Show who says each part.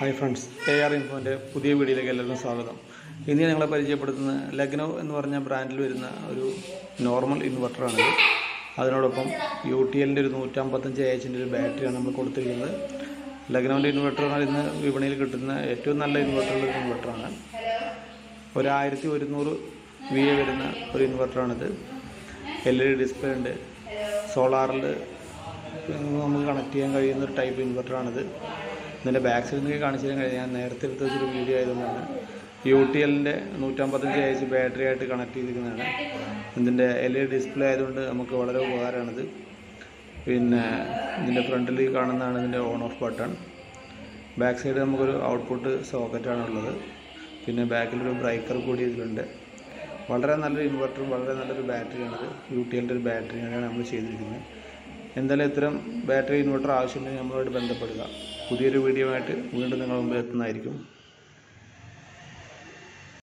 Speaker 1: hi friends A R ഇൻഫോൻ്റെ പുതിയ വീഡിയോയിലേക്ക് എല്ലാവർക്കും സ്വാഗതം ഇന്ന് ഞാൻ നിങ്ങളെ പരിചയപ്പെടുത്തുന്ന ലഗ്നോ എന്ന് പറഞ്ഞ ബ്രാൻഡിൽ വരുന്ന ഒരു നോർമൽ ഇൻവെർട്ടറാണ് അതിനോടൊപ്പം യു ടി എല്ലിൻ്റെ ഒരു നൂറ്റമ്പത്തഞ്ച് എച്ചിൻ്റെ ഒരു ബാറ്ററിയാണ് നമ്മൾ കൊടുത്തിരിക്കുന്നത് ലഗ്നോൻ്റെ ഇൻവെർട്ടർ ഇന്ന് വിപണിയിൽ കിട്ടുന്ന ഏറ്റവും നല്ല ഇൻവെർട്ടറുള്ള ഒരു ഇൻവെർട്ടറാണ് ഒരു ആയിരത്തി ഒരുന്നൂറ് വി എ വരുന്ന ഒരു ഇൻവെർട്ടറാണിത് എൽ ഇ ഡി ഡിസ്പ്ലേ ഉണ്ട് സോളാറിൽ നമുക്ക് കണക്ട് ചെയ്യാൻ കഴിയുന്ന ഒരു ടൈപ്പ് ഇൻവെർട്ടറാണിത് ഇതിൻ്റെ ബാക്ക് സൈഡിൽ നിന്ന് കാണിച്ചു തരാൻ കഴിയും ഞാൻ നേരത്തെ എടുത്ത ഒരു വീഡിയോ ആയതുകൊണ്ടാണ് യു ടി എല്ലിൻ്റെ നൂറ്റമ്പത്തഞ്ച് എച്ച് ബാറ്ററി ആയിട്ട് കണക്ട് ചെയ്തിരിക്കുന്നതാണ് ഇതിൻ്റെ എൽ ഇ ഡിസ്പ്ലേ ആയതുകൊണ്ട് നമുക്ക് വളരെ ഉപകാരമാണിത് പിന്നെ ഇതിൻ്റെ ഫ്രണ്ടിൽ കാണുന്നതാണ് ഇതിൻ്റെ on off button back side നമുക്കൊരു ഔട്ട്പുട്ട് സോക്കറ്റാണ് ഉള്ളത് പിന്നെ ബാക്കിലൊരു ബ്രേക്കർ കൂടി ഇതിലുണ്ട് വളരെ നല്ലൊരു ഇൻവെർട്ടറും വളരെ നല്ലൊരു ബാറ്ററിയാണിത് യു ടി എല്ലിൻ്റെ ഒരു ബാറ്ററിയാണ് നമ്മൾ ചെയ്തിരിക്കുന്നത് എന്തായാലും ഇത്തരം ബാറ്ററി ഇൻവെർട്ടർ ആവശ്യമുണ്ടെങ്കിൽ നമ്മളുമായിട്ട് ബന്ധപ്പെടുക പുതിയൊരു വീഡിയോ ആയിട്ട് വീണ്ടും നിങ്ങളുടെ മുമ്പിൽ എത്തുന്നതായിരിക്കും